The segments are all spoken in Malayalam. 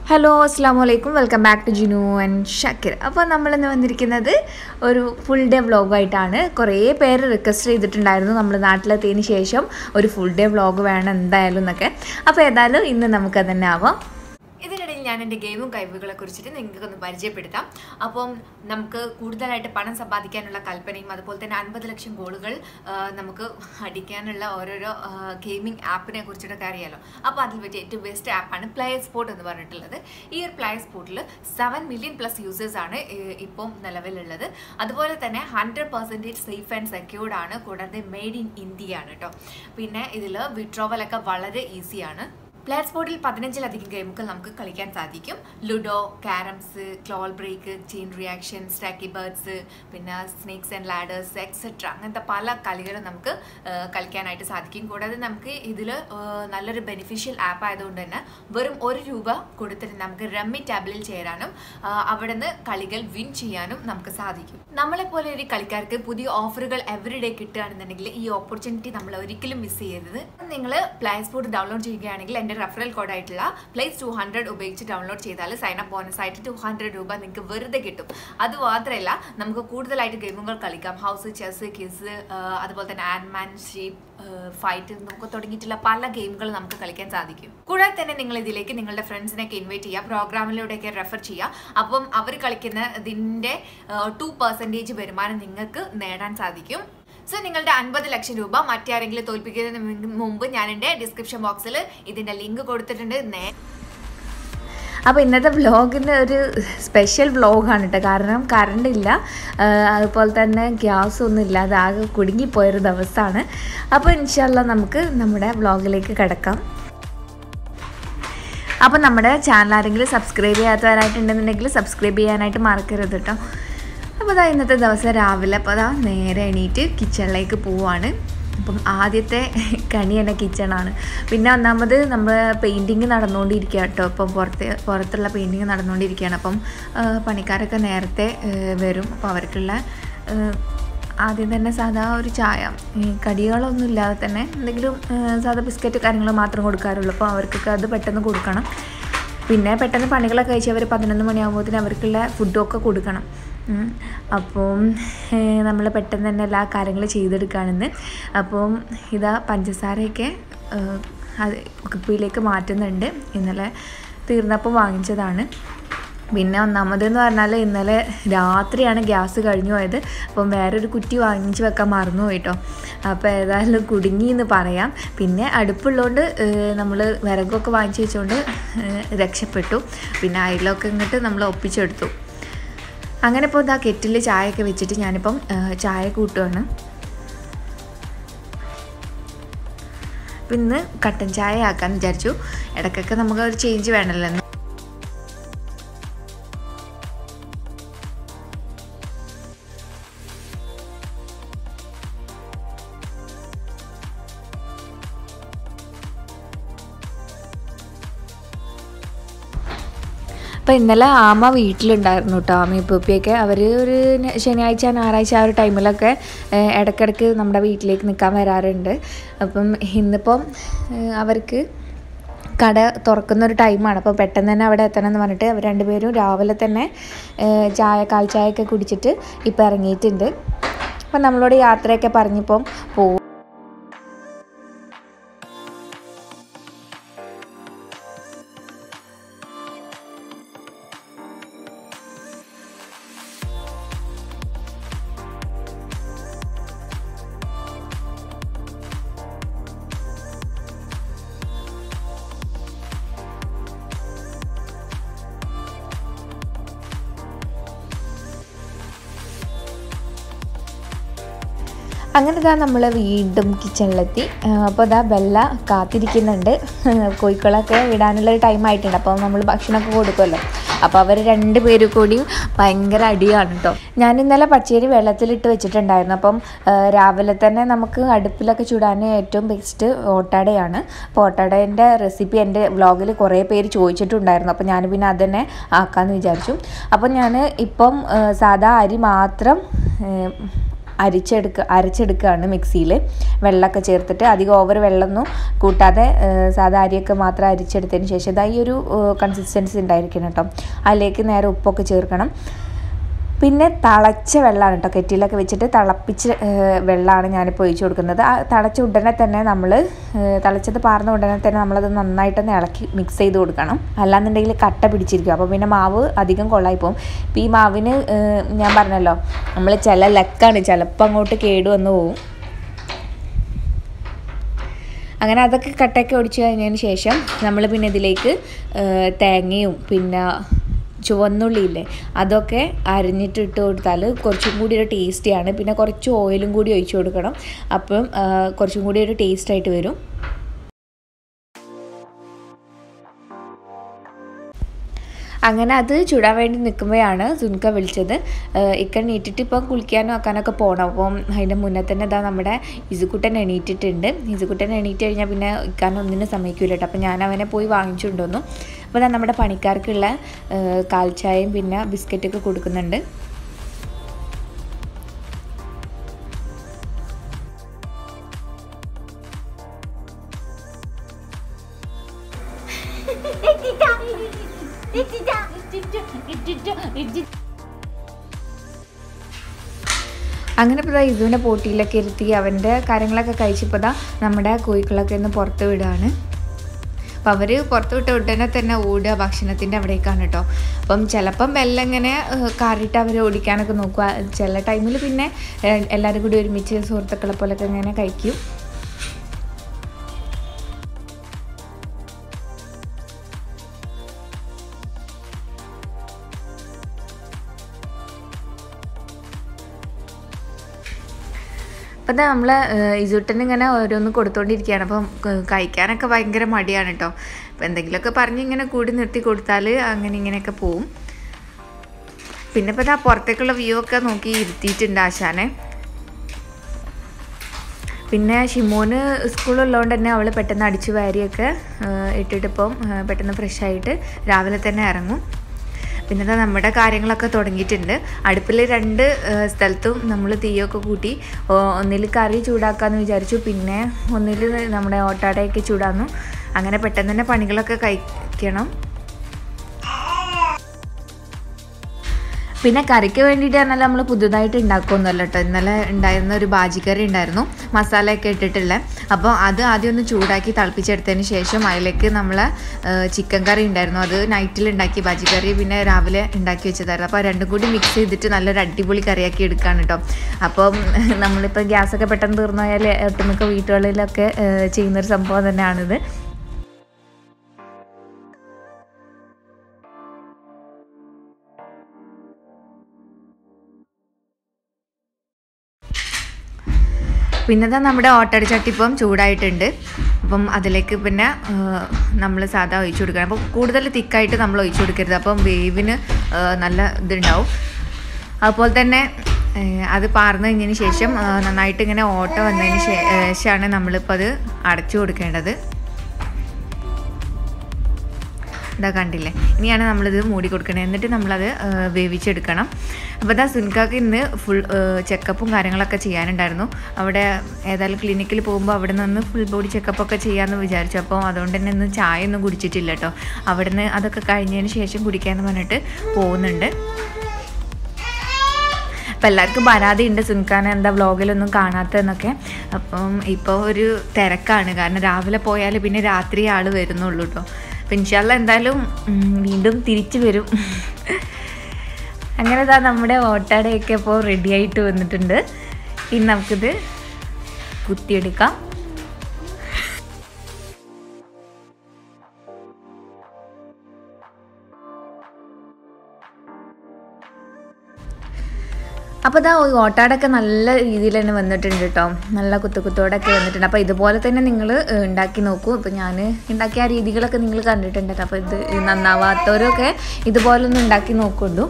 ഹലോ അസ്സാം വലൈക്കും welcome back to Jinu and Shakir അപ്പോൾ നമ്മളിന്ന് വന്നിരിക്കുന്നത് ഒരു ഫുൾ ഡേ വ്ളോഗായിട്ടാണ് കുറേ പേര് റിക്വസ്റ്റ് ചെയ്തിട്ടുണ്ടായിരുന്നു നമ്മൾ നാട്ടിലെത്തിയതിന് ശേഷം ഒരു ഫുൾ ഡേ വ്ളോഗ് വേണം എന്തായാലും എന്നൊക്കെ അപ്പോൾ ഏതായാലും ഇന്ന് നമുക്കത് തന്നെ ആവാം ഇതിനിടയിൽ ഞാൻ എൻ്റെ ഗെയിമും കഴിവുകളെ കുറിച്ചിട്ട് നിങ്ങൾക്കൊന്ന് പരിചയപ്പെടുത്താം അപ്പം നമുക്ക് കൂടുതലായിട്ട് പണം സമ്പാദിക്കാനുള്ള കൽപ്പനയും അതുപോലെ തന്നെ അൻപത് ലക്ഷം ഗോളുകൾ ആ, നമുക്ക് അടിക്കാനുള്ള ഓരോരോ ഗെയിമിംഗ് ആപ്പിനെ കുറിച്ചിട്ടൊക്കെ അറിയാലോ അപ്പോൾ അതിൽ പറ്റിയ ഏറ്റവും ബെസ്റ്റ് ആപ്പാണ് പ്ലേ സ്പോർട്ട് എന്ന് പറഞ്ഞിട്ടുള്ളത് ഈ ഒരു പ്ലേ സ്പോർട്ടിൽ സെവൻ മില്യൺ പ്ലസ് യൂസേഴ്സ് ആണ് ഏ, ഇപ്പം നിലവിലുള്ളത് അതുപോലെ തന്നെ hundred percentage safe and secured ആണ് കൂടാതെ മെയ്ഡ് ഇൻ ഇന്ത്യ ആണ് കേട്ടോ പിന്നെ ഇതിൽ വിഡ്രോവലൊക്കെ വളരെ ഈസിയാണ് പ്ലേ സ്പോർട്ടിൽ പതിനഞ്ചിലധികം ഗെയിമുകൾ നമുക്ക് കളിക്കാൻ സാധിക്കും ലുഡോ ക്യാരംസ് ക്ലോൾ break chain reaction stacky birds പിന്നെ സ്നേക്സ് ആൻഡ് ലാഡേഴ്സ് എക്സെട്ര അങ്ങനത്തെ പല കളികളും നമുക്ക് ആ, കളിക്കാനായിട്ട് സാധിക്കും കൂടാതെ നമുക്ക് ഇതിൽ നല്ലൊരു ബെനിഫിഷ്യൽ ആപ്പ് ആയതുകൊണ്ട് തന്നെ വെറും ഒരു രൂപ കൊടുത്തിട്ട് നമുക്ക് റമ്മി ടാബിളിൽ ചേരാനും ആ, അവിടെ നിന്ന് കളികൾ വിൻ ചെയ്യാനും നമുക്ക് സാധിക്കും നമ്മളെ പോലെ ഒരു കളിക്കാർക്ക് പുതിയ ഓഫറുകൾ എവറി ഡേ കിട്ടുകയാണെന്നുണ്ടെങ്കിൽ ഈ ഓപ്പർച്യൂണിറ്റി നമ്മൾ ഒരിക്കലും മിസ് ചെയ്യരുത് നിങ്ങൾ പ്ലേ സ്പോർട്ട് ഡൗൺലോഡ് ചെയ്യുകയാണെങ്കിൽ എൻ്റെ റെഫറൽ കോഡായിട്ടുള്ള പ്ലേസ് ടു ഹൺഡ്രഡ് ഉപയോഗിച്ച് ഡൗൺലോഡ് ചെയ്താൽ സൈൻ അപ്പ് ബോണസ് ആയിട്ട് ടു ഹൺഡ്രഡ് രൂപ നിങ്ങൾക്ക് വെറുതെ കിട്ടും അത് മാത്രമല്ല നമുക്ക് കൂടുതലായിട്ട് ഗെയിമുകൾ കളിക്കാം ഹൗസ് ചെസ് കിസ് അതുപോലെ തന്നെ ആൻഡ്മാൻ ഷീപ്പ് ഫൈറ്റ് നമുക്ക് തുടങ്ങിയിട്ടുള്ള പല ഗെയിമുകൾ നമുക്ക് കളിക്കാൻ സാധിക്കും കൂടാതെ തന്നെ നിങ്ങൾ ഇതിലേക്ക് നിങ്ങളുടെ ഫ്രണ്ട്സിനെയൊക്കെ ഇൻവൈറ്റ് ചെയ്യുക പ്രോഗ്രാമിലൂടെയൊക്കെ റെഫർ ചെയ്യുക അപ്പം അവർ കളിക്കുന്നതിൻ്റെ ടു പെർസെൻറ്റേജ് വരുമാനം നിങ്ങൾക്ക് നേടാൻ സാധിക്കും സോ നിങ്ങളുടെ അൻപത് ലക്ഷം രൂപ മറ്റാരെങ്കിലും തോൽപ്പിക്കുന്നതിന് മുൻ- മുമ്പ് ഞാൻ എൻ്റെ ഡിസ്ക്രിപ്ഷൻ ബോക്സിൽ ഇതിൻ്റെ ലിങ്ക് കൊടുത്തിട്ടുണ്ട് നേ അപ്പോൾ ഇന്നത്തെ വ്ളോഗിൻ്റെ ഒരു സ്പെഷ്യൽ വ്ളോഗാണ് കേട്ടോ കാരണം കറണ്ട് ഇല്ല ആ, അതുപോലെ തന്നെ ഗ്യാസ് ഒന്നും ഇല്ലാതെ ആകെ കുടുങ്ങിപ്പോയൊരു ദിവസമാണ് അപ്പോൾ ഇൻഷാല്ല നമുക്ക് നമ്മുടെ വ്ളോഗിലേക്ക് കിടക്കാം അപ്പോൾ നമ്മുടെ ചാനൽ ആരെങ്കിലും സബ്സ്ക്രൈബ് ചെയ്യാത്തവരായിട്ടുണ്ടെന്നുണ്ടെങ്കിൽ സബ്സ്ക്രൈബ് ചെയ്യാനായിട്ട് മറക്കരുത് കേട്ടോ അപ്പോൾ അതാ ഇന്നത്തെ ദിവസം രാവിലെ അപ്പോൾ അതാ നേരെ എണീറ്റ് കിച്ചണിലേക്ക് പോവാണ് അപ്പം ആദ്യത്തെ കണി തന്നെ കിച്ചണാണ് പിന്നെ ഒന്നാമത് നമ്മൾ പെയിൻറ്റിങ് നടന്നുകൊണ്ടിരിക്കുക കേട്ടോ ഇപ്പം പുറത്ത് പുറത്തുള്ള പെയിൻറ്റിങ് നടന്നുകൊണ്ടിരിക്കുകയാണ് അപ്പം ആ, പണിക്കാരൊക്കെ നേരത്തെ ആ, വരും അപ്പോൾ അവർക്കുള്ള ആ, ആദ്യം തന്നെ സാധാ ഒരു ചായ ഈ കടികളൊന്നും ഇല്ലാതെ തന്നെ എന്തെങ്കിലും ആ, സാധാ ബിസ്ക്കറ്റ് കാര്യങ്ങൾ മാത്രം കൊടുക്കാറുള്ളൂ അപ്പോൾ അവർക്കൊക്കെ അത് പെട്ടെന്ന് കൊടുക്കണം പിന്നെ പെട്ടെന്ന് പണികളൊക്കെ കഴിച്ച് അവർ പതിനൊന്ന് മണിയാകുമ്പോഴത്തേന് അവർക്കുള്ള ഫുഡൊക്കെ കൊടുക്കണം ഉം. അപ്പം നമ്മൾ പെട്ടെന്ന് തന്നെ എല്ലാ കാര്യങ്ങളും ചെയ്തെടുക്കുകയാണെന്ന് അപ്പം ഇതാ പഞ്ചസാരയൊക്കെ ആ, അത് കുപ്പിയിലേക്ക് മാറ്റുന്നുണ്ട് ഇന്നലെ തീർന്നപ്പോൾ വാങ്ങിച്ചതാണ് പിന്നെ ഒന്നാമതെന്ന് പറഞ്ഞാൽ ഇന്നലെ രാത്രിയാണ് ഗ്യാസ് കഴിഞ്ഞു പോയത് അപ്പം വേറൊരു കുറ്റി വാങ്ങിച്ച് വെക്കാൻ മറന്നു പോയിട്ടോ അപ്പോൾ ഏതായാലും കുടുങ്ങി എന്ന് പറയാം പിന്നെ അടുപ്പുള്ളതുകൊണ്ട് നമ്മൾ വിറകൊക്കെ വാങ്ങിച്ച് വെച്ചുകൊണ്ട് ഏഹ്, രക്ഷപ്പെട്ടു പിന്നെ അയിലൊക്കെ ഇങ്ങോട്ട് നമ്മൾ ഒപ്പിച്ചെടുത്തു അങ്ങനെ ഇപ്പോൾ ഇതാ കെറ്റിൽ ചായയൊക്കെ വെച്ചിട്ട് ഞാനിപ്പം ഏഹ്, ചായ കൂട്ടുകയാണ് അപ്പം ഇന്ന് കട്ടൻ ചായ ആക്കാമെന്ന് വിചാരിച്ചു ഇടയ്ക്കൊക്കെ നമുക്ക് ഒരു ചേഞ്ച് വേണമല്ലോ എന്ന് അപ്പോൾ ഇന്നലെ ആമ വീട്ടിലുണ്ടായിരുന്നു കേട്ടോ ആമ ഇപ്പൊപ്പിയൊക്കെ അവർ ഒരു ന- ശനിയാഴ്ച ഞായറാഴ്ച ആ ഒരു ടൈമിലൊക്കെ ഏഹ്, ഇടയ്ക്കിടയ്ക്ക് നമ്മുടെ വീട്ടിലേക്ക് നിൽക്കാൻ വരാറുണ്ട് അപ്പം ഇന്നിപ്പം ഏഹ്, അവർക്ക് കട തുറക്കുന്ന ഒരു ടൈമാണ് അപ്പോൾ പെട്ടെന്ന് തന്നെ അവിടെ എത്തണം എന്ന് പറഞ്ഞിട്ട് അവർ രണ്ടുപേരും രാവിലെ തന്നെ ഏഹ്, ചായ കാൽ ചായയൊക്കെ കുടിച്ചിട്ട് ഇപ്പോൾ ഇറങ്ങിയിട്ടുണ്ട് അപ്പം നമ്മളോട് യാത്രയൊക്കെ പറഞ്ഞിപ്പം പോകും അങ്ങനെ ഇതാ നമ്മൾ വീണ്ടും കിച്ചണിലെത്തി അപ്പോൾ ഇതാ ബെല്ല കാത്തിരിക്കുന്നുണ്ട് കോഴിക്കളൊക്കെ വിടാനുള്ള ഒരു ടൈം ആയിട്ടുണ്ട് അപ്പോൾ നമ്മൾ ഭക്ഷണമൊക്കെ കൊടുക്കുമല്ലോ അപ്പോൾ അവർ രണ്ട് പേരും കൂടി ഭയങ്കര അടിയാണ് കേട്ടോ ഞാൻ ഇന്നലെ പച്ചരി വെള്ളത്തിലിട്ട് വെച്ചിട്ടുണ്ടായിരുന്നു അപ്പം ആ, രാവിലെ തന്നെ നമുക്ക് അടുപ്പിലൊക്കെ ചൂടാൻ ഏറ്റവും ബെസ്റ്റ് ഓട്ടാടയാണ് അപ്പോൾ ഓട്ടാടേൻ്റെ റെസിപ്പി എൻ്റെ വ്ളോഗിൽ കുറേ പേര് ചോദിച്ചിട്ടുണ്ടായിരുന്നു അപ്പോൾ ഞാൻ പിന്നെ അത് തന്നെ ആക്കാമെന്ന് വിചാരിച്ചു അപ്പോൾ ഞാൻ ഇപ്പം ആ, സാദാ അരി മാത്രം അരിച്ചെടുക്കുക അരച്ചെടുക്കുകയാണ് മിക്സിയിൽ വെള്ളമൊക്കെ ചേർത്തിട്ട് അധികം ഓവർ വെള്ളമൊന്നും കൂട്ടാതെ ഏഹ്, സാധാ അരിയൊക്കെ മാത്രം അരിച്ചെടുത്തതിന് ശേഷം ഇതാ ഈ ഒരു കൺസിസ്റ്റൻസി ഉണ്ടായിരിക്കണം കേട്ടോ അതിലേക്ക് നേരെ ഉപ്പൊക്കെ ചേർക്കണം പിന്നെ തിളച്ച വെള്ളമാണ് കേട്ടോ കെറ്റിലൊക്കെ വെച്ചിട്ട് തിളപ്പിച്ച് ഏഹ്, വെള്ളമാണ് ഞാനിപ്പോൾ ഒഴിച്ചു കൊടുക്കുന്നത് ആ തിളച്ച ഉടനെ തന്നെ നമ്മൾ തിളച്ചത് പാർന്ന ഉടനെ തന്നെ നമ്മളത് നന്നായിട്ടൊന്ന് ഇളക്കി മിക്സ് ചെയ്ത് കൊടുക്കണം അല്ലാന്നുണ്ടെങ്കിൽ കട്ട പിടിച്ചിരിക്കും അപ്പോൾ പിന്നെ മാവ് അധികം കൊള്ളായി പോകും ഇപ്പോൾ ഈ മാവിന് ഏഹ്, ഞാൻ പറഞ്ഞല്ലോ നമ്മൾ ചില ലക്കാണ് ചിലപ്പോൾ അങ്ങോട്ട് കേട് വന്ന് പോകും അങ്ങനെ അതൊക്കെ കട്ടയൊക്കെ ഒടിച്ച് കഴിഞ്ഞതിന് ശേഷം നമ്മൾ പിന്നെ ഇതിലേക്ക് ഏഹ്, തേങ്ങയും പിന്നെ ചുവന്നുള്ളിയില്ലേ അതൊക്കെ അരിഞ്ഞിട്ട് ഇട്ട് കൊടുത്താൽ കുറച്ചും കൂടി ഒരു ടേസ്റ്റിയാണ് പിന്നെ കുറച്ച് ഓയിലും കൂടി ഒഴിച്ചു കൊടുക്കണം അപ്പം ഏഹ്, കുറച്ചും കൂടി ഒരു ടേസ്റ്റ് ആയിട്ട് വരും അങ്ങനെ അത് ചുടാൻ വേണ്ടി നിൽക്കുമ്പോഴാണ് സുൻക വിളിച്ചത് ഏഹ് ഇക്ക എണീറ്റിട്ട് ഇപ്പം കുളിക്കാനും ആക്കാനൊക്കെ പോകണം അപ്പം അതിൻ്റെ മുന്നേ തന്നെ ഇതാ നമ്മുടെ ഇസുക്കുട്ടൻ എണീറ്റിട്ടുണ്ട് ഇസുക്കുട്ടൻ എണീറ്റ് കഴിഞ്ഞാൽ പിന്നെ ഇക്കാനും ഒന്നിനും സമ്മതിക്കില്ല കേട്ടോ അപ്പം ഞാൻ അവനെ പോയി വാങ്ങിച്ചുകൊണ്ടുവന്നു അപ്പോൾ ഇതാ നമ്മുടെ പണിക്കാർക്കുള്ള ഏഹ് കാൽച്ചായയും പിന്നെ ബിസ്ക്കറ്റൊക്കെ കൊടുക്കുന്നുണ്ട് അങ്ങനെ ഇപ്പോൾ ഇതുവിനെ പോട്ടിയിലൊക്കെ ഇരുത്തി അവൻ്റെ കാര്യങ്ങളൊക്കെ കഴിച്ചപ്പോൾ ദാ നമ്മുടെ കോഴിക്കളൊക്കെ ഒന്ന് പുറത്ത് വിടുകയാണ് അപ്പം അവർ പുറത്ത് വിട്ട ഉടനെ തന്നെ ഓടുക ഭക്ഷണത്തിൻ്റെ അവിടേക്കാണ് കേട്ടോ അപ്പം ചിലപ്പം മെല്ലെ ഇങ്ങനെ ഏഹ്, കാറിയിട്ട് അവർ ഓടിക്കാനൊക്കെ നോക്കുക ചില ടൈമിൽ പിന്നെ ഏഹ്, എല്ലാവരും കൂടി ഒരുമിച്ച് സുഹൃത്തുക്കളെ പോലൊക്കെ ഇങ്ങനെ കഴിക്കും അപ്പം നമ്മൾ ഇസുട്ടന് ഇങ്ങനെ ഓരോന്ന് കൊടുത്തോണ്ടിരിക്കുകയാണ് അപ്പം ക- കഴിക്കാനൊക്കെ ഭയങ്കര മടിയാണ് കേട്ടോ അപ്പം എന്തെങ്കിലുമൊക്കെ പറഞ്ഞ് ഇങ്ങനെ കൂടി നിർത്തി കൊടുത്താൽ അങ്ങനെ ഇങ്ങനെയൊക്കെ പോവും പിന്നെ ഇപ്പം ഇതാ പുറത്തേക്കുള്ള വ്യൂ ഒക്കെ നോക്കി ഇരുത്തിയിട്ടുണ്ട് ആശാനെ പിന്നെ ഷിമോന് സ്കൂളുള്ളതുകൊണ്ട് തന്നെ അവൾ പെട്ടെന്ന് അടിച്ചു വാരിയൊക്കെ ഏഹ്, ഇട്ടിട്ടിപ്പം ഏഹ്, പെട്ടെന്ന് ഫ്രഷ് ആയിട്ട് രാവിലെ തന്നെ ഇറങ്ങും പിന്നെ ദാ നമ്മുടെ കാര്യങ്ങളൊക്കെ തുടങ്ങിയിട്ടുണ്ട് അടുപ്പിൽ രണ്ട് ഏഹ്, സ്ഥലത്തും നമ്മൾ തീയൊക്കെ കൂട്ടി ഓ- ഒന്നിൽ കറി ചൂടാക്കാമെന്ന് വിചാരിച്ചു പിന്നെ ഒന്നിൽ നമ്മുടെ ഓട്ടാടയൊക്കെ ചൂടാന്നു അങ്ങനെ പെട്ടെന്ന് തന്നെ പണികളൊക്കെ കഴിക്കണം പിന്നെ കറിക്ക് വേണ്ടിയിട്ട് പറഞ്ഞാൽ നമ്മൾ പുതുതായിട്ട് ഉണ്ടാക്കുമൊന്നുമല്ല കേട്ടോ ഇന്നലെ ഉണ്ടായിരുന്ന ഒരു ബാജിക്കറി ഉണ്ടായിരുന്നു മസാലയൊക്കെ ഇട്ടിട്ടുള്ള അപ്പോൾ അത് ആദ്യം ഒന്ന് ചൂടാക്കി തിളപ്പിച്ചെടുത്തതിന് ശേഷം അതിലേക്ക് നമ്മൾ ചിക്കൻ കറി ഉണ്ടായിരുന്നു അത് നൈറ്റിൽ ഉണ്ടാക്കി ബാജിക്കറി പിന്നെ രാവിലെ ഉണ്ടാക്കി വെച്ചതായിരുന്നു അപ്പോൾ രണ്ടും കൂടി മിക്സ് ചെയ്തിട്ട് നല്ലൊരു അടിപൊളി കറിയാക്കി എടുക്കുകയാണ് കേട്ടോ അപ്പം നമ്മളിപ്പോൾ ഗ്യാസൊക്കെ പെട്ടെന്ന് തീർന്നു പോയാൽ ഒട്ടുമിക്ക വീട്ടുകളിലൊക്കെ ഏഹ്, ചെയ്യുന്നൊരു സംഭവം തന്നെയാണിത് പിന്നെ ഇതാ നമ്മുടെ ഓട്ടടി ചട്ടി ഇപ്പം ചൂടായിട്ടുണ്ട് അപ്പം അതിലേക്ക് പിന്നെ നമ്മൾ സാധാ ഒഴിച്ചു കൊടുക്കണം അപ്പം കൂടുതൽ തിക്കായിട്ട് നമ്മൾ ഒഴിച്ചു കൊടുക്കരുത് അപ്പം വേവിന് ആ, നല്ല ഇതുണ്ടാവും അതുപോലെ തന്നെ ഏ, അത് പാർന്നു കഴിഞ്ഞതിന് ശേഷം ആ, നന്നായിട്ട് ഇങ്ങനെ ഓട്ട വന്നതിന് ശേ- ശേഷമാണ് നമ്മളിപ്പോൾ അത് അടച്ചു കൊടുക്കേണ്ടത് ഇതാ കണ്ടില്ലേ ഇനിയാണ് നമ്മളിത് മൂടി കൊടുക്കണത് എന്നിട്ട് നമ്മളത് ആ, വേവിച്ചെടുക്കണം അപ്പോൾ ഇതാ സുൻകാക്ക് ഇന്ന് ഫുൾ ചെക്കപ്പും കാര്യങ്ങളൊക്കെ ചെയ്യാനുണ്ടായിരുന്നു അവിടെ ഏതായാലും ക്ലിനിക്കിൽ പോകുമ്പോൾ അവിടെ നിന്ന് ഫുൾ ബോഡി ചെക്കപ്പൊക്കെ ചെയ്യാമെന്ന് വിചാരിച്ചു അപ്പോൾ അതുകൊണ്ട് തന്നെ ഇന്ന് ചായ ഒന്നും കുടിച്ചിട്ടില്ല കേട്ടോ അവിടെ നിന്ന് അതൊക്കെ കഴിഞ്ഞതിന് ശേഷം കുടിക്കാമെന്ന് പറഞ്ഞിട്ട് പോകുന്നുണ്ട് അപ്പം എല്ലാവർക്കും പരാതി ഉണ്ട് സുൻഖാൻ എന്താ വ്ളോഗിലൊന്നും കാണാത്തതെന്നൊക്കെ അപ്പം ഇപ്പോൾ ഒരു തിരക്കാണ് കാരണം രാവിലെ പോയാൽ പിന്നെ രാത്രി ആൾ വരുന്നുള്ളൂ കേട്ടോ അപ്പം ഇൻഷാല്ല എന്തായാലും ഉം, വീണ്ടും തിരിച്ചു വരും അങ്ങനെ ഇതാ നമ്മുടെ ഓട്ടാടയൊക്കെ ഇപ്പോൾ റെഡി ആയിട്ട് വന്നിട്ടുണ്ട് ഇനി നമുക്കിത് കുത്തിയെടുക്കാം അപ്പോൾ ഇതാ ഈ ഓട്ടാടൊക്കെ നല്ല രീതിയിൽ തന്നെ വന്നിട്ടുണ്ട് കേട്ടോ നല്ല കുത്തു കുത്തോടൊക്കെ വന്നിട്ടുണ്ട് അപ്പോൾ ഇതുപോലെ തന്നെ നിങ്ങൾ ഉണ്ടാക്കി നോക്കൂ ഇപ്പോൾ ഞാൻ ഉണ്ടാക്കിയ ആ രീതികളൊക്കെ നിങ്ങൾ കണ്ടിട്ടുണ്ട് അപ്പോൾ ഇത് നന്നാവാത്തവരൊക്കെ ഇതുപോലെ ഒന്ന് ഉണ്ടാക്കി നോക്കുള്ളൂ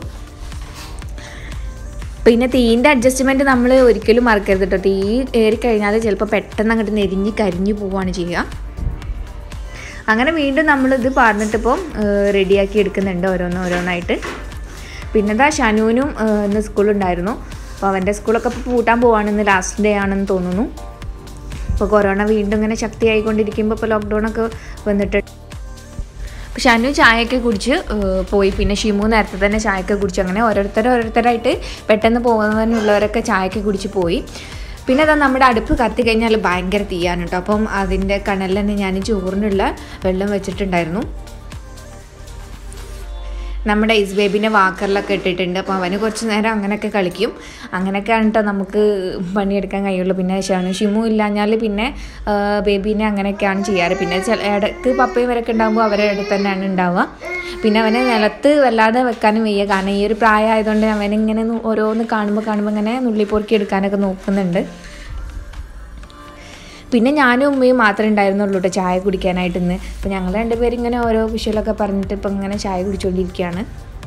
പിന്നെ തീൻ്റെ അഡ്ജസ്റ്റ്മെൻറ്റ് നമ്മൾ ഒരിക്കലും മറക്കരുത് കേട്ടോ തീ ഏറി കഴിഞ്ഞാൽ ചിലപ്പോൾ പെട്ടെന്ന് അങ്ങോട്ട് നെരിഞ്ഞ് കരിഞ്ഞു പോവുകയാണ് ചെയ്യുക അങ്ങനെ വീണ്ടും നമ്മളിത് പാർന്നിട്ടിപ്പം റെഡിയാക്കി എടുക്കുന്നുണ്ട് ഓരോന്ന് ഓരോന്നായിട്ട് പിന്നെ ദാ ഷനൂനും ഏഹ്, ഇന്ന് സ്കൂളുണ്ടായിരുന്നു അപ്പോൾ അവൻ്റെ സ്കൂളൊക്കെ ഇപ്പോൾ പൂട്ടാൻ പോവാണ് ഇന്ന് ലാസ്റ്റ് ഡേ ആണെന്ന് തോന്നുന്നു ഇപ്പോൾ കൊറോണ വീണ്ടും ഇങ്ങനെ ശക്തിയായിക്കൊണ്ടിരിക്കുമ്പോൾ ഇപ്പോൾ ലോക്ക്ഡൗൺ ഒക്കെ വന്നിട്ട് പക്ഷെ അനു ചായയൊക്കെ കുടിച്ച് ഏഹ്, പോയി പിന്നെ ഷിമു നേരത്തെ തന്നെ ചായയൊക്കെ കുടിച്ചു അങ്ങനെ ഓരോരുത്തർ ഓരോരുത്തരായിട്ട് പെട്ടെന്ന് പോകുന്നതിനുള്ളവരൊക്കെ ചായയൊക്കെ കുടിച്ച് പോയി പിന്നെ അതാ നമ്മുടെ അടുപ്പ് കത്തി കഴിഞ്ഞാൽ ഭയങ്കര തീയാണ് കേട്ടോ അപ്പം അതിൻ്റെ കണലിൽ തന്നെ ഞാൻ ചോറിനുള്ള വെള്ളം വെച്ചിട്ടുണ്ടായിരുന്നു നമ്മുടെ ഐസ് ബേബിനെ വാക്കറിലൊക്കെ ഇട്ടിട്ടുണ്ട് അപ്പോൾ അവന് കുറച്ച് നേരം അങ്ങനെയൊക്കെ കളിക്കും അങ്ങനെയൊക്കെയാണ് കേട്ടോ നമുക്ക് പണിയെടുക്കാൻ കഴിയുള്ളൂ പിന്നെ ഷാണു ഷിമു ഇല്ലാഞ്ഞാൽ പിന്നെ ആ, ബേബീനെ അങ്ങനെയൊക്കെയാണ് ചെയ്യാറ് പിന്നെ ചില ഇടയ്ക്ക് പപ്പയും വരൊക്കെ ഉണ്ടാകുമ്പോൾ അവരുടെ അടുത്ത് തന്നെയാണ് ഉണ്ടാവുക പിന്നെ അവനെ നിലത്ത് വല്ലാതെ വെക്കാനും വയ്യ കാരണം ഈ ഒരു പ്രായമായതുകൊണ്ട് അവനിങ്ങനെ നു- ഓരോന്ന് കാണുമ്പോൾ കാണുമ്പോൾ ഇങ്ങനെ നുള്ളിപ്പൊറുക്കി എടുക്കാനൊക്കെ നോക്കുന്നുണ്ട് പിന്നെ ഞാനും ഉമ്മയും മാത്രമേ ഉണ്ടായിരുന്നുള്ളൂ കേട്ടോ ചായ കുടിക്കാനായിട്ട് ഇന്ന് അപ്പോൾ ഞങ്ങൾ രണ്ടുപേരും ഇങ്ങനെ ഓരോ വിഷയമൊക്കെ പറഞ്ഞിട്ട് ഇപ്പം ഇങ്ങനെ ചായ കുടിച്ചുകൊണ്ടിരിക്കുകയാണ്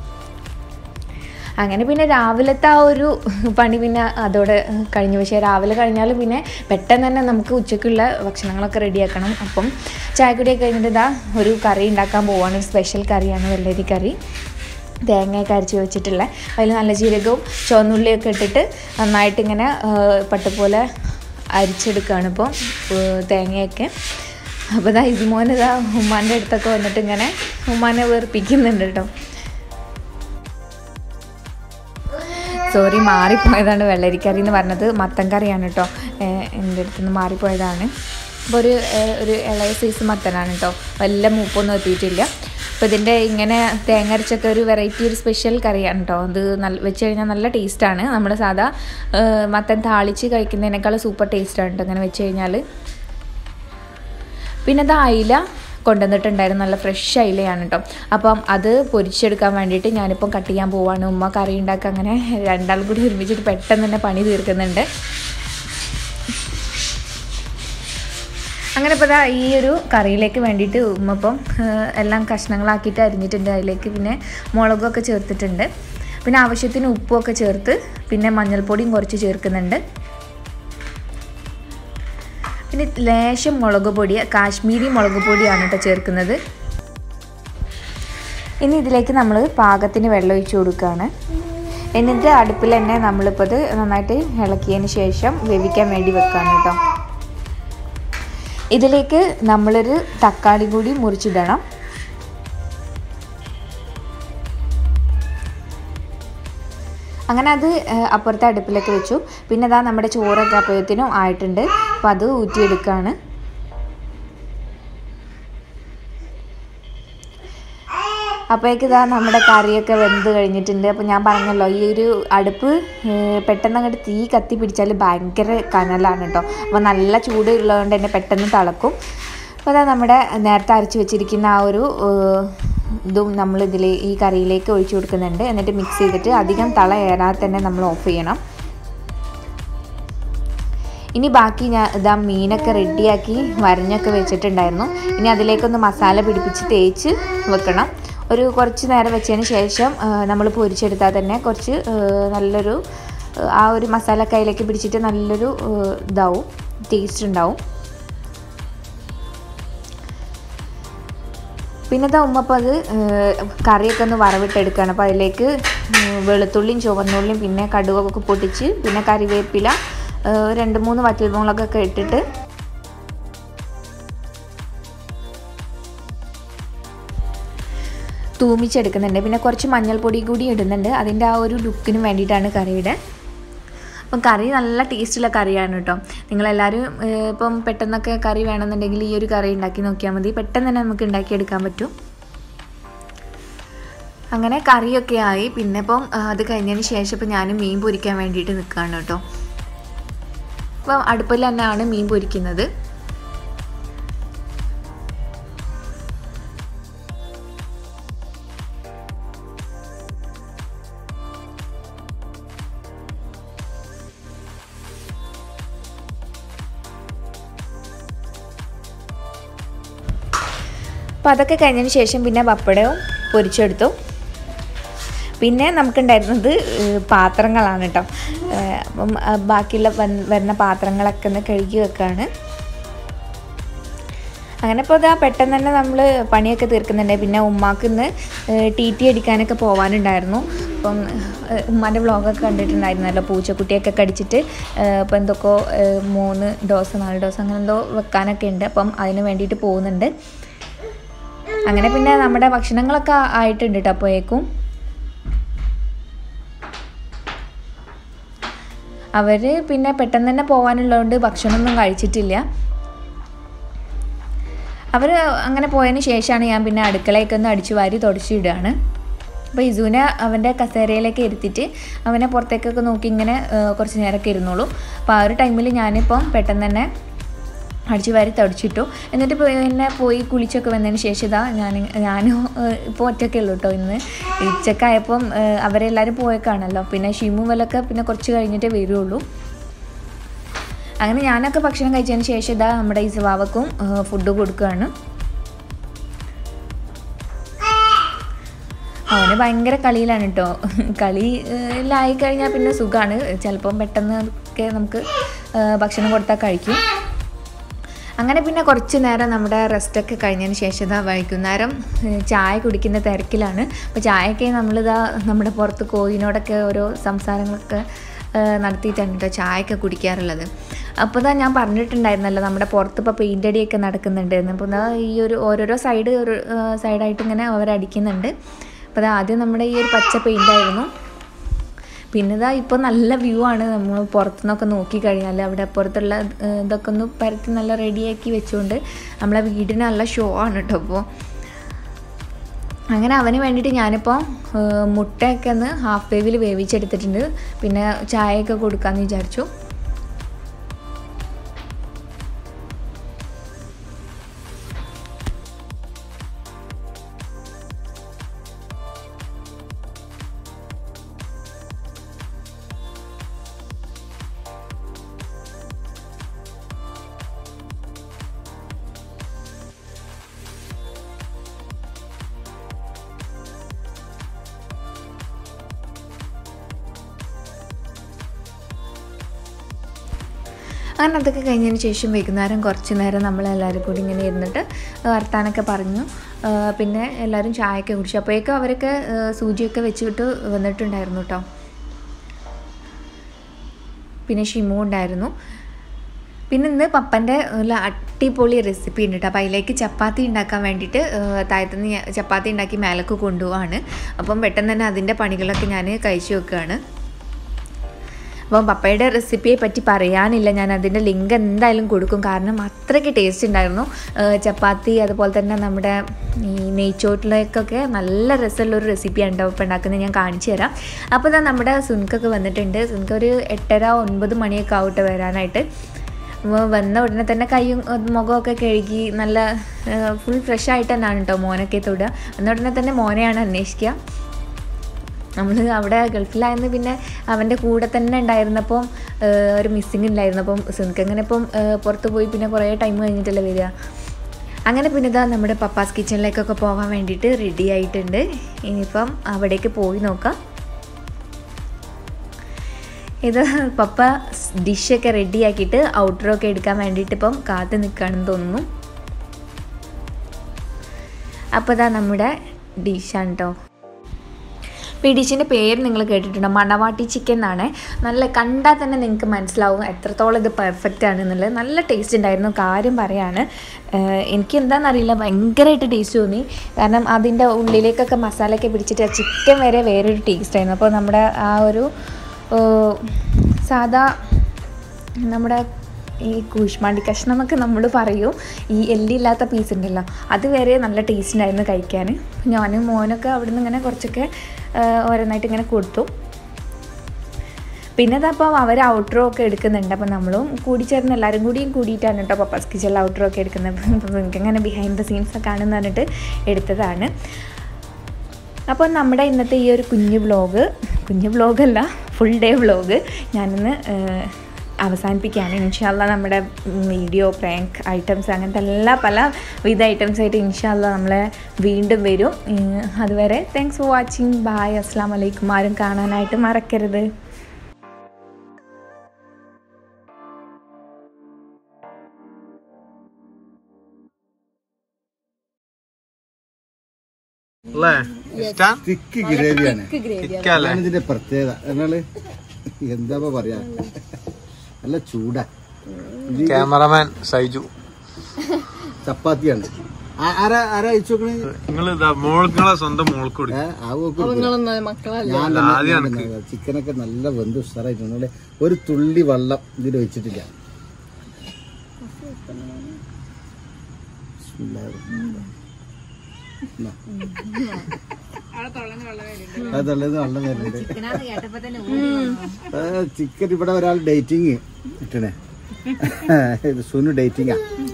അങ്ങനെ പിന്നെ രാവിലത്തെ ആ ഒരു പണി പിന്നെ അതോടെ കഴിഞ്ഞു പക്ഷേ രാവിലെ കഴിഞ്ഞാൽ പിന്നെ പെട്ടെന്ന് തന്നെ നമുക്ക് ഉച്ചയ്ക്കുള്ള ഭക്ഷണങ്ങളൊക്കെ റെഡിയാക്കണം അപ്പം ചായക്കുടിയൊക്കെ കഴിഞ്ഞിട്ട് ഇതാ ഒരു കറി ഉണ്ടാക്കാൻ പോവാണ് സ്പെഷ്യൽ കറിയാണ് വെള്ളരി കറി തേങ്ങയൊക്കെ അരച്ച് വെച്ചിട്ടുള്ള അതിൽ നല്ല ജീരകവും ചുവന്നുള്ളിയൊക്കെ ഇട്ടിട്ട് നന്നായിട്ട് ഇങ്ങനെ ആ, പട്ടുപോലെ അരിച്ചെടുക്കുകയാണ് ഇപ്പോൾ തേങ്ങയൊക്കെ അപ്പോൾ ഇതാ ഇതുമോൻ ഇതാ ഉമ്മാൻ്റെ അടുത്തൊക്കെ വന്നിട്ട് ഇങ്ങനെ ഉമ്മാനെ വേർപ്പിക്കുന്നുണ്ട് കേട്ടോ സോറി മാറിപ്പോയതാണ് വെള്ളരിക്കറി എന്ന് പറഞ്ഞത് മത്തൻ കറിയാണ് കേട്ടോ ഏഹ് എൻ്റെ അടുത്ത് നിന്ന് മാറിപ്പോയതാണ് അപ്പോൾ ഒരു ഏഹ് ഒരു ഇളയ സൈസ് മത്തനാണ് കേട്ടോ വല്ല മൂപ്പൊന്നും എത്തിയിട്ടില്ല അപ്പോൾ ഇതിൻ്റെ ഇങ്ങനെ തേങ്ങ അരച്ചൊക്കെ ഒരു വെറൈറ്റി ഒരു സ്പെഷ്യൽ കറിയാണ് കേട്ടോ അത് നല്ല വെച്ച് കഴിഞ്ഞാൽ നല്ല ടേസ്റ്റാണ് നമ്മൾ സാധാ ഏഹ് മത്തൻ താളിച്ച് കഴിക്കുന്നതിനേക്കാൾ സൂപ്പർ ടേസ്റ്റാണ് കേട്ടോ അങ്ങനെ വെച്ച് കഴിഞ്ഞാൽ പിന്നെ അത് അയില കൊണ്ടുവന്നിട്ടുണ്ടായിരുന്നു നല്ല ഫ്രഷ് അയിലയാണ് കേട്ടോ അപ്പം അത് പൊരിച്ചെടുക്കാൻ വേണ്ടിയിട്ട് ഞാനിപ്പം കട്ട് ചെയ്യാൻ പോവാണ് ഉമ്മ കറി ഉണ്ടാക്കുക അങ്ങനെ രണ്ടാളും കൂടി ഒരുമിച്ചിട്ട് പെട്ടെന്ന് തന്നെ പണി തീർക്കുന്നുണ്ട് അങ്ങനെ ഇപ്പോൾ ദാ ഈ ഒരു കറിയിലേക്ക് വേണ്ടിയിട്ട് ഉമ്മ ഇപ്പം ഏഹ്, എല്ലാം കഷ്ണങ്ങളാക്കിയിട്ട് അരിഞ്ഞിട്ടുണ്ട് അതിലേക്ക് പിന്നെ മുളകൊക്കെ ചേർത്തിട്ടുണ്ട് പിന്നെ ആവശ്യത്തിന് ഉപ്പുമൊക്കെ ചേർത്ത് പിന്നെ മഞ്ഞൾപ്പൊടിയും കുറച്ച് ചേർക്കുന്നുണ്ട് പിന്നെ ലേശം മുളക് പൊടി കാശ്മീരി മുളക് പൊടിയാണ് കേട്ടോ ചേർക്കുന്നത് ഇനി ഇതിലേക്ക് നമ്മൾ പാകത്തിന് വെള്ളം ഒഴിച്ചു കൊടുക്കുകയാണ് എന്നിട്ട് അടുപ്പിൽ തന്നെ നമ്മളിപ്പോൾ ഇത് നന്നായിട്ട് ഇളക്കിയതിന് ശേഷം വേവിക്കാൻ വേണ്ടി വെക്കുകയാണ് കേട്ടോ ഇതിലേക്ക് നമ്മളൊരു തക്കാളി കൂടി മുറിച്ചിടണം അങ്ങനെ അത് ഏഹ്, അപ്പുറത്തെ അടുപ്പിലേക്ക് വെച്ചു പിന്നെ അതാ നമ്മുടെ ചോറൊക്കെ അപ്പോഴത്തേനും ആയിട്ടുണ്ട് അപ്പോൾ അത് ഊറ്റിയെടുക്കുകയാണ് അപ്പോഴേക്ക് ഇതാ നമ്മുടെ കറിയൊക്കെ വെന്ത് കഴിഞ്ഞിട്ടുണ്ട് അപ്പോൾ ഞാൻ പറഞ്ഞല്ലോ ഈ ഒരു അടുപ്പ് ഏഹ്, പെട്ടെന്ന് അങ്ങോട്ട് തീ കത്തി പിടിച്ചാൽ ഭയങ്കര കനലാണ് കേട്ടോ അപ്പോൾ നല്ല ചൂട് ഉള്ളതുകൊണ്ട് തന്നെ പെട്ടെന്ന് തിളക്കും അപ്പോൾ അതാ നമ്മുടെ നേരത്തെ അരച്ച് വെച്ചിരിക്കുന്ന ആ ഒരു ഏഹ്, ഇതും നമ്മൾ ഇതിൽ ഈ കറിയിലേക്ക് ഒഴിച്ചു കൊടുക്കുന്നുണ്ട് എന്നിട്ട് മിക്സ് ചെയ്തിട്ട് അധികം തള ഏറാതെ തന്നെ നമ്മൾ ഓഫ് ചെയ്യണം ഇനി ബാക്കി ഞാൻ ഇതാ മീനൊക്കെ റെഡിയാക്കി വരഞ്ഞൊക്കെ വെച്ചിട്ടുണ്ടായിരുന്നു ഇനി അതിലേക്കൊന്ന് മസാല പിടിപ്പിച്ച് തേച്ച് വെക്കണം ഒരു കുറച്ച് നേരം വെച്ചതിന് ശേഷം നമ്മൾ പൊരിച്ചെടുത്താൽ തന്നെ കുറച്ച് ആ, നല്ലൊരു ആ, ആ ഒരു മസാല കയ്യിലേക്ക് പിടിച്ചിട്ട് നല്ലൊരു ആ, ഇതാവും ടേസ്റ്റ് ഉണ്ടാവും പിന്നെ ഇതാ ഉമ്മ അപ്പോൾ അത് ഏഹ്, കറിയൊക്കെ ഒന്ന് വറവിട്ടെടുക്കുകയാണ് അപ്പോൾ അതിലേക്ക് ഉം, വെളുത്തുള്ളിയും ചുവന്നുള്ളിയും പിന്നെ കടുകൊക്കെ പൊട്ടിച്ച് പിന്നെ കറിവേപ്പില ഏഹ്, രണ്ട് മൂന്ന് വറ്റൽമുളകൊക്കെ ഇട്ടിട്ട് തൂമിച്ചെടുക്കുന്നുണ്ട് പിന്നെ കുറച്ച് മഞ്ഞൾപ്പൊടി കൂടി ഇടുന്നുണ്ട് അതിൻ്റെ ആ ഒരു ലുക്കിന് വേണ്ടിയിട്ടാണ് കറിയുടെ അപ്പം കറി നല്ല ടേസ്റ്റുള്ള കറിയാണ് കേട്ടോ നിങ്ങളെല്ലാവരും ഏഹ്, ഇപ്പം പെട്ടെന്നൊക്കെ കറി വേണമെന്നുണ്ടെങ്കിൽ ഈ ഒരു കറി ഉണ്ടാക്കി നോക്കിയാൽ മതി പെട്ടെന്ന് തന്നെ നമുക്ക് ഉണ്ടാക്കിയെടുക്കാൻ പറ്റും അങ്ങനെ കറിയൊക്കെ ആയി പിന്നെ ഇപ്പം ആ, അത് കഴിഞ്ഞതിന് ശേഷം ഇപ്പം ഞാൻ മീൻ പൊരിക്കാൻ വേണ്ടിയിട്ട് നിൽക്കുകയാണ് കേട്ടോ അപ്പം അടുപ്പിൽ തന്നെയാണ് മീൻ പൊരിക്കുന്നത് അപ്പോൾ അതൊക്കെ കഴിഞ്ഞതിന് ശേഷം പിന്നെ പപ്പടവും പൊരിച്ചെടുത്തു പിന്നെ നമുക്കുണ്ടായിരുന്നത് ഏഹ്, പാത്രങ്ങളാണ് കേട്ടോ ഏഹ്, അപ്പം ആ, ബാക്കിയുള്ള വൻ- വരുന്ന പാത്രങ്ങളൊക്കെ ഒന്ന് കഴുകി വെക്കുകയാണ് അങ്ങനെ ഇപ്പോൾ ഇതാ പെട്ടെന്ന് തന്നെ നമ്മൾ പണിയൊക്കെ തീർക്കുന്നുണ്ട് പിന്നെ ഉമ്മാക്ക് ഇന്ന് ടി ടി അടിക്കാനൊക്കെ പോകാനുണ്ടായിരുന്നു അപ്പം ഏഹ്, ഉമ്മാൻ്റെ വ്ളോഗൊക്കെ കണ്ടിട്ടുണ്ടായിരുന്നല്ലോ പൂച്ചക്കുട്ടിയൊക്കെ കടിച്ചിട്ട് ഏഹ്, അപ്പോൾ എന്തൊക്കെയോ ഏഹ്, മൂന്ന് ഡോസ് നാല് ഡോസ് അങ്ങനെ എന്തോ വെക്കാനൊക്കെ ഉണ്ട് അപ്പം അതിന് വേണ്ടിയിട്ട് പോകുന്നുണ്ട് അങ്ങനെ പിന്നെ നമ്മുടെ ഭക്ഷണങ്ങളൊക്കെ ആയിട്ടുണ്ട് കേട്ടോ അപ്പോഴേക്കും അവർ പിന്നെ പെട്ടെന്ന് തന്നെ പോകാനുള്ളതുകൊണ്ട് ഭക്ഷണമൊന്നും കഴിച്ചിട്ടില്ല അവർ അങ്ങനെ പോയതിന് ശേഷമാണ് ഞാൻ പിന്നെ അടുക്കളയൊക്കെ ഒന്ന് അടിച്ചു വാരി തുടച്ചിടുകയാണ് അപ്പോൾ ഇസുവിനെ അവൻ്റെ കസേരയിലേക്ക് ഇരുത്തിയിട്ട് അവനെ പുറത്തേക്കൊക്കെ നോക്കി ഇങ്ങനെ ഏഹ്, കുറച്ച് നേരമൊക്കെ ഇരുന്നോളൂ അപ്പോൾ ആ ഒരു ടൈമിൽ ഞാനിപ്പം പെട്ടെന്ന് തന്നെ അടിച്ചു വാരി തുടച്ചിട്ടു എന്നിട്ട് പിന്നെ പോയി കുളിച്ചൊക്കെ വന്നതിന് ശേഷം ഇതാ ഞാൻ ഞാനും ഇപ്പോൾ ഒറ്റയ്ക്കേ ഉള്ളൂ കേട്ടോ ഇന്ന് ഉച്ചക്കായപ്പം ഏഹ്, അവരെല്ലാവരും പോയേക്കാണല്ലോ പിന്നെ ഷിമു വലൊക്കെ പിന്നെ കുറച്ച് കഴിഞ്ഞിട്ടേ വരുള്ളൂ അങ്ങനെ ഞാനൊക്കെ ഭക്ഷണം കഴിച്ചതിന് ശേഷം ഇതാ നമ്മുടെ ഈ സ്വഭാവക്കും ഫുഡ് കൊടുക്കുകയാണ് അവന് ഭയങ്കര കളിയിലാണ് കേട്ടോ കളിയിലായി കഴിഞ്ഞാൽ പിന്നെ സുഖമാണ് ചിലപ്പം പെട്ടെന്ന് ഒക്കെ നമുക്ക് ആ, ഭക്ഷണം കൊടുത്താൽ കഴിക്കും അങ്ങനെ പിന്നെ കുറച്ച് നേരം നമ്മുടെ റെസ്റ്റൊക്കെ കഴിഞ്ഞതിന് ശേഷം ഇതാ വൈകുന്നേരം ഏഹ്, ചായ കുടിക്കുന്ന തിരക്കിലാണ് അപ്പോൾ ചായയൊക്കെ നമ്മളിതാ നമ്മുടെ പുറത്ത് കോയിനോടൊക്കെ ഓരോ സംസാരങ്ങളൊക്കെ ഏഹ്, നടത്തിയിട്ടാണ് കേട്ടോ ചായയൊക്കെ കുടിക്കാറുള്ളത് അപ്പോൾ ഇതാ ഞാൻ പറഞ്ഞിട്ടുണ്ടായിരുന്നല്ലോ നമ്മുടെ പുറത്ത് ഇപ്പോൾ പെയിൻ്റ് അടിയൊക്കെ നടക്കുന്നുണ്ട് എന്ന് അപ്പോൾ ഇതാ ഈ ഒരു ഓരോരോ സൈഡ് ഒരു സൈഡായിട്ട് ഇങ്ങനെ അവരടിക്കുന്നുണ്ട് അപ്പോൾ അത് ആദ്യം നമ്മുടെ ഈ ഒരു പച്ച പെയിൻ്റ് ആയിരുന്നു പിന്നെ ഇതാ ഇപ്പോൾ നല്ല വ്യൂ ആണ് നമ്മൾ പുറത്തുനിന്നൊക്കെ നോക്കി കഴിഞ്ഞാൽ അവിടെ പുറത്തുള്ള ഏഹ്, ഇതൊക്കെ ഒന്ന് പരത്തി നല്ല റെഡിയാക്കി വെച്ചുകൊണ്ട് നമ്മളെ വീടിന് നല്ല ഷോ ആണ് കേട്ടോ അപ്പോൾ അങ്ങനെ അവന് വേണ്ടിയിട്ട് ഞാനിപ്പോൾ ഏഹ്, മുട്ടയൊക്കെ ഒന്ന് ഹാഫ് വേവിൽ വേവിച്ചെടുത്തിട്ടുണ്ട് പിന്നെ ചായയൊക്കെ കൊടുക്കാമെന്ന് വിചാരിച്ചു അങ്ങനെ അതൊക്കെ കഴിഞ്ഞതിന് ശേഷം വൈകുന്നേരം കുറച്ച് നേരം നമ്മൾ എല്ലാവരും കൂടി ഇങ്ങനെ ഇരുന്നിട്ട് വർത്താനൊക്കെ പറഞ്ഞു ആ, പിന്നെ എല്ലാവരും ചായയൊക്കെ കുടിച്ചു അപ്പോഴേക്കും അവരൊക്കെ ആ, സൂചിയൊക്കെ വെച്ചിട്ട് വന്നിട്ടുണ്ടായിരുന്നു കേട്ടോ പിന്നെ ഷിമു ഉണ്ടായിരുന്നു പിന്നെ ഇന്ന് പപ്പൻ്റെ നല്ല അടിപൊളി റെസിപ്പി ഉണ്ട് കേട്ടോ അപ്പോൾ അതിലേക്ക് ചപ്പാത്തി ഉണ്ടാക്കാൻ വേണ്ടിയിട്ട് താഴത്തുനിന്ന് ഞാൻ ചപ്പാത്തി ഉണ്ടാക്കി മേലേക്ക് കൊണ്ടുപോവാണ് അപ്പം പെട്ടെന്ന് തന്നെ അതിൻ്റെ പണികളൊക്കെ ഞാൻ കഴിച്ചു വെക്കുകയാണ് അപ്പം പപ്പയുടെ റെസിപ്പിയെ പറ്റി പറയാനില്ല ഞാൻ അതിൻ്റെ ലിങ്ക് എന്തായാലും കൊടുക്കും കാരണം അത്രയ്ക്ക് ടേസ്റ്റ് ഉണ്ടായിരുന്നു ഏഹ് ചപ്പാത്തി അതുപോലെ തന്നെ നമ്മുടെ ഈ നെയ്ച്ചോട്ടിലേക്കൊക്കെ നല്ല രസമുള്ള ഒരു റെസിപ്പിയാണ് ഉണ്ടാവും ഇപ്പം ഉണ്ടാക്കുന്നത് ഞാൻ കാണിച്ചു തരാം അപ്പോൾ ഇതാ നമ്മുടെ സുൻകൊക്കെ വന്നിട്ടുണ്ട് സുൻക ഒരു എട്ടര ഒൻപത് മണിയൊക്കെ ആവട്ടെ വരാനായിട്ട് അപ്പോൾ വന്ന ഉടനെ തന്നെ കൈയും ഏഹ് മുഖമൊക്കെ കഴുകി നല്ല ഫുൾ ഫ്രഷ് ആയിട്ട് തന്നെയാണ് കേട്ടോ മോനൊക്കെ തൊടുക വന്ന ഉടനെ തന്നെ മോനെയാണ് അന്വേഷിക്കുക നമ്മൾ അവിടെ ഗൾഫിലായിരുന്നു പിന്നെ അവൻ്റെ കൂടെ തന്നെ ഉണ്ടായിരുന്നപ്പം ഏഹ്, ഒരു മിസ്സിങ് ഉണ്ടായിരുന്നു അപ്പം സിൻക്ക് അങ്ങനെ ഇപ്പം ഏഹ്, പുറത്ത് പോയി പിന്നെ കുറേ ടൈം കഴിഞ്ഞിട്ടല്ലേ വരിക അങ്ങനെ പിന്നെ ഇതാ നമ്മുടെ പപ്പാസ് കിച്ചണിലേക്കൊക്കെ പോകാൻ വേണ്ടിയിട്ട് റെഡി ആയിട്ടുണ്ട് ഇനിയിപ്പം അവിടേക്ക് പോയി നോക്കാം ഇത് പപ്പ ഡിഷൊക്കെ റെഡിയാക്കിയിട്ട് ഔട്ടറൊക്കെ എടുക്കാൻ വേണ്ടിയിട്ട് ഇപ്പം കാത്ത് നിൽക്കുകയാണെന്ന് തോന്നുന്നു അപ്പോൾ ഇതാ നമ്മുടെ ഡിഷാണ് കേട്ടോ അപ്പോൾ ഈ ഡിഷിൻ്റെ പേര് നിങ്ങൾ കേട്ടിട്ടുണ്ടോ മണവാട്ടി ചിക്കൻ എന്നാണ് നല്ല കണ്ടാൽ തന്നെ നിങ്ങൾക്ക് മനസ്സിലാവും എത്രത്തോളം ഇത് പെർഫെക്റ്റ് ആണെന്നുള്ളത് നല്ല ടേസ്റ്റ് ഉണ്ടായിരുന്നു കാര്യം പറയാണ് ഏഹ് എനിക്ക് എന്താണെന്നറിയില്ല ഭയങ്കരമായിട്ട് ടേസ്റ്റ് തോന്നി കാരണം അതിൻ്റെ ഉള്ളിലേക്കൊക്കെ മസാലയൊക്കെ പിടിച്ചിട്ട് ആ ചിക്കൻ വരെ വേറൊരു ടേസ്റ്റ് ആയിരുന്നു അപ്പോൾ നമ്മുടെ ആ ഒരു ഏഹ് സാധാ നമ്മുടെ ഈ കൂഷ്മാണ്ടി കഷ്ണം എന്നൊക്കെ നമ്മൾ പറയും ഈ എല്ലില്ലാത്ത പീസ് ഉണ്ടല്ലോ അത് വരെ നല്ല ടേസ്റ്റ് ഉണ്ടായിരുന്നു കഴിക്കാൻ ഞാനും മോനൊക്കെ അവിടെ നിന്ന് ഇങ്ങനെ കുറച്ചൊക്കെ ആ, ഓരോന്നായിട്ട് ഇങ്ങനെ കൊടുത്തു പിന്നെ അതപ്പോൾ അവർ ഔട്ട്രോ ഒക്കെ എടുക്കുന്നുണ്ട് അപ്പോൾ നമ്മളും കൂടി ചേർന്ന് എല്ലാവരും കൂടിയും കൂടിയിട്ടാണ് കേട്ടോ പപ്പാസ് കിച്ചണിൽ ഔട്ട്രോ ഒക്കെ എടുക്കുന്നത് അപ്പോൾ എനിക്ക് അങ്ങനെ ബിഹൈൻഡ് ദ സീൻസ് ഒക്കെ ആണെന്ന് പറഞ്ഞിട്ട് എടുത്തതാണ് അപ്പോൾ നമ്മുടെ ഇന്നത്തെ ഈ ഒരു കുഞ്ഞു വ്ളോഗ് കുഞ്ഞു വ്ളോഗല്ല ഫുൾ ഡേ വ്ളോഗ് ഞാനിന്ന് ഏഹ്, അവസാനിപ്പിക്കുകയാണ് ഇൻഷാല്ല നമ്മുടെ വീഡിയോ പ്രാങ്ക് ഐറ്റംസ് അങ്ങനത്തെ എല്ലാ പല വിധ ഐറ്റംസ് ആയിട്ട് ഇൻഷാല്ല നമ്മളെ വീണ്ടും വരും ഏഹ്, അതുവരെ താങ്ക്സ് ഫോർ വാച്ചിങ് ബായ് അസ്സാം വലൈക്കും ആരും കാണാനായിട്ട് മറക്കരുത് അല്ലേ ഇഷ്ടാ തിക്ക് ഗ്രേവിയാണ് ഇക്കല്ലേ അതാണ് ഇതിന്റെ പ്രത്യേകത എന്നാല് എന്താ പറയാ നല്ല ചൂടാ ഇത് ക്യാമറമാൻ സൈജു ചപ്പാത്തിയാണ് ആ- ആരാ ആരാ അയച്ചു നോക്കണേ നിങ്ങൾ ഇതാ മോൾക്കുള്ള സ്വന്തം മോൾക്ക് കൊടുക്കും ഏ, ആ ഓക്ക് കൊടുക്ക്. ഞാൻ ആദ്യം തന്നെ ചിക്കനൊക്കെ നല്ല വെന്ത് ഉഷാറായിട്ടുണ്ട് നമ്മള് ഒരു തുള്ളി വെള്ളം ഇതിൽ വെച്ചിട്ടില്ല എന്നാ. ആ തള്ളേന്ന് വെള്ളം വരുന്നുണ്ട് ആ, ചിക്കൻ ഇവിടെ ഒരാൾ ഡേറ്റിങ് ഇട്ടണേ ഇത് സുനു ഡേറ്റിംഗാ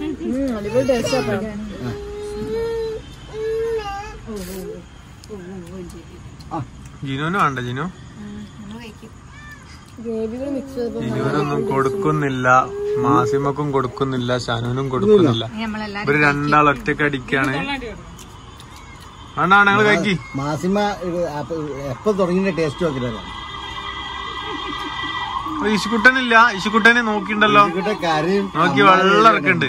ജിനുവിന് വേണ്ട ജിനു ജിനുവിനൊന്നും കൊടുക്കുന്നില്ല മാസിമക്കും കൊടുക്കുന്നില്ല ഷാനുവിനും കൊടുക്കുന്നില്ല ഇവര് രണ്ടാൾ ഒറ്റക്ക് അടിക്കാണ് വേണ്ട വേണ്ട ഞങ്ങള് കഴിക്കി മാസിമ ഇത് അപ്പ- എപ്പോ തുടങ്ങിയ ടേസ്റ്റ് നോക്കില്ല ഇശുക്കുട്ടനില്ല ഇശുക്കുട്ടനെ നോക്കിണ്ടല്ലോ ഇവിടെ കരയും നോക്കി വെള്ളം ഇറക്കുന്നുണ്ട്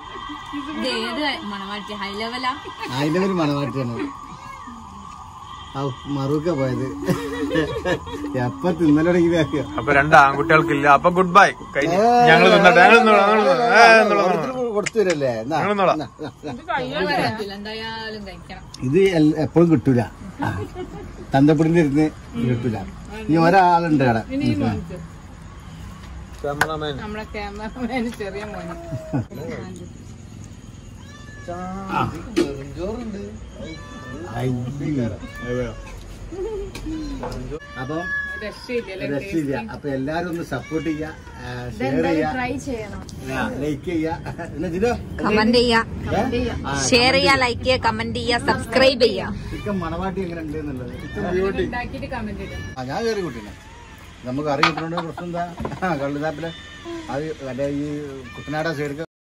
അതിന്റെ ഒരു മണവാട്ടിയാണ് ഔ, മറുക്ക പോയത് എപ്പ തിന്നല തുടങ്ങിയതാക്കിയ അപ്പൊ രണ്ട് ആൺകുട്ടികൾക്കില്ല അപ്പൊ ഗുഡ് ബൈ കഴിഞ്ഞു ഞങ്ങള് തിന്നട്ടെ ഞങ്ങൾ തിന്നോളാം ഞങ്ങൾ തിന്നോളാം. ഏ, തിന്നോളാം, തിന്നോളാം. കൊടുത്തു തരല്ലേ എന്നാ, ഞങ്ങൾ തിന്നോളാം. എന്നാ, എന്നാ. ഇത് എപ്പോഴും കിട്ടൂല തന്തപ്പൊടിന്റെ ഇരുന്ന് കിട്ടൂല ഇനി ഒരാളുണ്ട് അവിടെ ക്യാമറമാൻ അപ്പം രക്ഷയില്ല അപ്പൊ എല്ലാരും ഒന്ന് സപ്പോർട്ട് ചെയ്യാ ഷെയർ ചെയ്യാ ലൈക്ക് ചെയ്യാ എന്നാ ജിനോ, കമന്റ് ചെയ്യാ ഏ? ആ, ഷെയർ ചെയ്യാ ലൈക്ക് ചെയ്യാ കമന്റ് ചെയ്യാ സബ്സ്ക്രൈബ് ചെയ്യാ ചിക്കൻ മണവാട്ടി എങ്ങനെ ഉണ്ട് എന്നുള്ളത് ആ ഞാൻ കയറി കൂട്ടില്ല നമുക്ക് അറിയിട്ടുണ്ട് പ്രശ്നം എന്താ കള്ളുതാപ്പില് അത് മറ്റേ ഈ കുട്ടനാട സൈഡിൽ